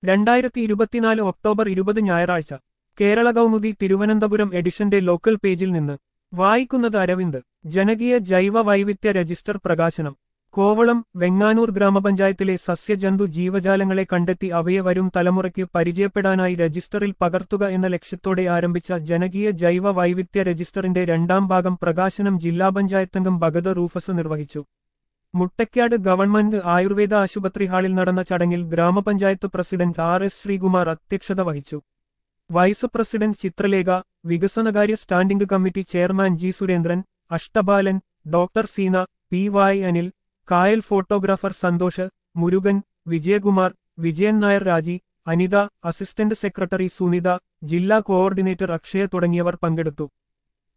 രണ്ടായിരത്തി ഇരുപത്തിനാല് ഒക്ടോബർ ഇരുപത് ഞായറാഴ്ച കേരള കൗമുദി തിരുവനന്തപുരം എഡിഷന്റെ ലോക്കൽ പേജിൽ നിന്ന് വായിക്കുന്നത് അരവിന്ദ് ജനകീയ ജൈവ വൈവിധ്യ രജിസ്റ്റർ പ്രകാശനം കോവളം വെങ്ങാനൂർ ഗ്രാമപഞ്ചായത്തിലെ സസ്യജന്തു ജീവജാലങ്ങളെ കണ്ടെത്തി അവയെ വരും തലമുറയ്ക്ക് പരിചയപ്പെടാനായി രജിസ്റ്ററിൽ പകർത്തുക എന്ന ലക്ഷ്യത്തോടെ ആരംഭിച്ച ജനകീയ ജൈവ വൈവിധ്യ രജിസ്റ്ററിന്റെ രണ്ടാം ഭാഗം പ്രകാശനം ജില്ലാ പഞ്ചായത്തംഗം ഭഗത റൂഫസ് നിർവഹിച്ചു മുട്ടയ്ക്കാട് ഗവൺമെന്റ് ആയുർവേദ ആശുപത്രി ഹാളിൽ നടന്ന ചടങ്ങിൽ ഗ്രാമപഞ്ചായത്ത് പ്രസിഡന്റ് ആർ എസ് ശ്രീകുമാർ അധ്യക്ഷത വഹിച്ചു വൈസ് പ്രസിഡന്റ് ചിത്രലേഖ വികസനകാര്യ standing committee chairman G Surendran Ashtabalan doctor Seena P Y Anil കായൽ photographer Santhosh Murugan Vijayakumar Vijayan Nair Raji Anitha assistant secretary Sunitha ജില്ലാ കോർഡിനേറ്റർ അക്ഷയ തുടങ്ങിയവർ പങ്കെടുത്തു